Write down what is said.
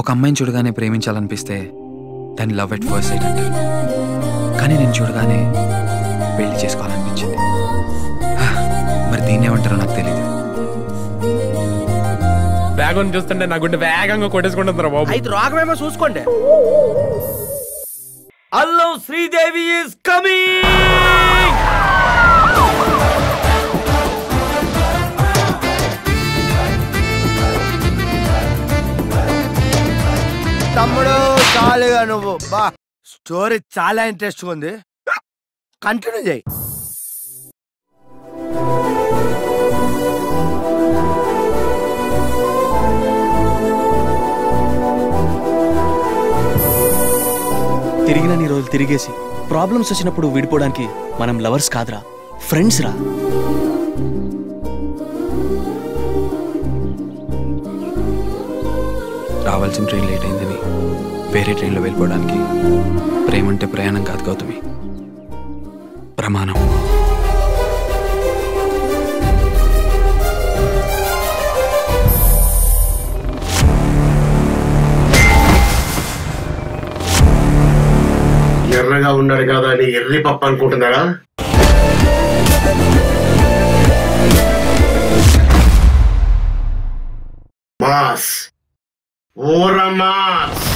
ఒక అమ్మాయిని చూడగానే ప్రేమించాలనిపిస్తే దాన్ని లవ్ ఎట్ ఫస్ట్ సైట్ అంటారు కానీ నేను చూడగానే పెళ్లి చేసుకోవాలనిపించింది హా, మరి దీన్ని ఏమంటారో నాకు తెలియదు బ్యాగ్ అని చూస్తుంటే నా గుండె వేగంగా కొట్టేసుకుంటుందిరా బాబు అయితే రోగమేమో చూసుకోండి హలో శ్రీదేవి ఇస్ కమింగ్ తమ్ముడు చాలుగా నువ్వు బా స్టోరీ చాలా ఇంట్రెస్ట్ ఉంది కంటిన్యూ చేయి తిరిగిన నీ రోజులు తిరిగేసి ప్రాబ్లమ్స్ వచ్చినప్పుడు విడిపోవడానికి మనం లవర్స్ కాదురా ఫ్రెండ్స్ రా రావాల్సిన ట్రైన్ లేట్ అయిందని వేరే ట్రైన్లో వెళ్ళిపోవడానికి ప్రేమ అంటే ప్రయాణం కాదు గౌతమి ప్రమాణం ఎర్రగా ఉన్నాడు కదా అని ఎర్రి పప్పు అనుకుంటున్నారా మాస్ ఓర మాస్